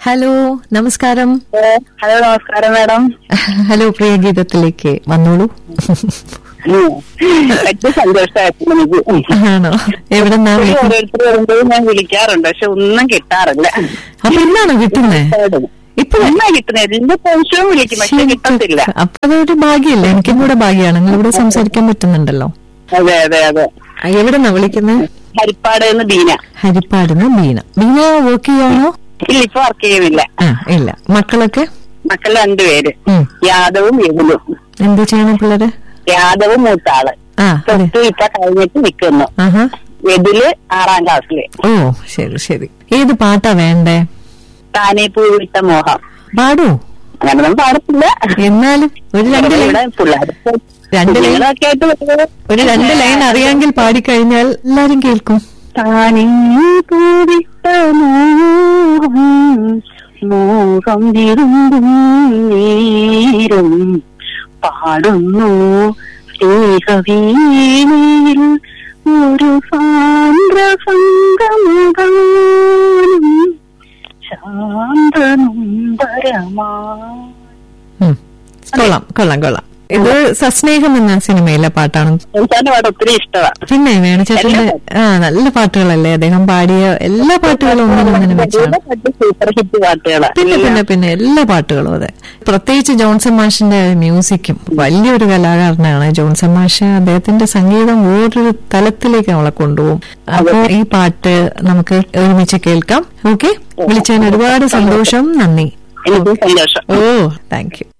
Hello നമസ്കാരം hello നമസ്കാരം madam hello പ്രിയ ഗീതത്തിലേക്ക് വന്നോളൂ ഏറ്റവും സന്തോഷമായിരുന്നു എനിക്ക് ആണോ എവിടെ നിന്നാ വിളിക്കുന്നത്? ഓരോരുത്തർ വരുമ്പോഴും ഞാൻ വിളിക്കാറുണ്ട് പക്ഷെ ഒന്നും കിട്ടാറില്ല അപ്പൊ ഇന്നാണോ കിട്ടുന്നേ ഇപ്പൊ എന്നാ കിട്ടുന്നത് എല്ലാ പ്രാവശ്യവും വിളിക്കും പക്ഷെ കിട്ടത്തില്ല അപ്പൊ അതൊരു ഭാഗ്യല്ലേ എനിക്കും കൂടെ ഭാഗ്യമാണ് നിങ്ങൾ ഇവിടെ സംസാരിക്കാൻ പറ്റുന്നുണ്ടല്ലോ അതെ അതെ അതെ ആ, എവിടെന്നാ വിളിക്കുന്നത് ഹരിപ്പാട് എന്ന് ബീന ഹരിപ്പാടുന്ന് ബീന ബീന വർക്ക് ചെയ്യാണോ ഇല്ല ഇപ്പൊ വർക്ക് ചെയ്യുന്നില്ല ആ ഇല്ല മക്കളൊക്കെ മക്കൾ രണ്ടുപേര് ഉം. യാദവും യദുലും എന്ത് ചെയ്യണം പിള്ളേര് യാദവും മൂത്താള് ആ അതെ പ്ലസ് ടു ഇപ്പൊ കഴിഞ്ഞിട്ട് നിൽക്കുന്നു ആഹാ യദുല് ആറാം ക്ലാസ്സില് ഓ ശരി ശരി ഏത് പാട്ടാ വേണ്ടേ താനേ പൂവിട്ട മോഹം പാടൂ അങ്ങനൊന്നും പാടത്തില്ല എന്നാലും ഒരു രണ്ട് ലൈൻ ഇവിടെ പിള്ളേർക്ക് രണ്ട് ലൈൻ കുഞ്ഞുങ്ങളൊക്കെ ആയിട്ട് വരുന്നത് ഒരു രണ്ട് ലൈൻ അറിയാമെങ്കിൽ പാടിക്കഴിഞ്ഞാൽ എല്ലാരും കേൾക്കും താനേ പൂവിട്ട മോഹം മോഹം വിരുമ്പും നേരം പാടുന്നു സ്നേഹവീണയിൽ ഒരു സാന്ദ്ര സംഗമഗാനം ശാന്തനുംബരമാ ഉം. കൊള്ളാം കൊള്ളാം കൊള്ളാം ഇത് സസ്നേഹം എന്ന സിനിമയിലെ പാട്ടാണ് എനിക്കാന്റെ പാട്ട് ഒത്തിരി ഇഷ്ടമാണ് പിന്നെ വേണുചേട്ടന്റെ ആ നല്ല പാട്ടുകളല്ലേ അദ്ദേഹം പാടിയ എല്ലാ പാട്ടുകളും ഒന്നിനൊന്നിനും വെച്ചാണ് സൂപ്പർ ഹിറ്റ് പാട്ടുകളാണ് പിന്നെ പിന്നെ പിന്നെ എല്ലാ പാട്ടുകളും അതെ പ്രത്യേകിച്ച് ജോൺസൺ മാഷിന്റെ മ്യൂസിക്കും വലിയൊരു കലാകാരനാണ് ജോൺസൺ മാഷ് അദ്ദേഹത്തിന്റെ സംഗീതം വേറൊരു തലത്തിലേക്ക് നമ്മളെ കൊണ്ടുപോകും അപ്പോ ഈ പാട്ട് നമുക്ക് ഒരുമിച്ച് കേൾക്കാം ഓക്കെ വിളിച്ചതിന് ഒരുപാട് സന്തോഷം നന്ദി എനിക്കും സന്തോഷം ഓ താങ്ക് യു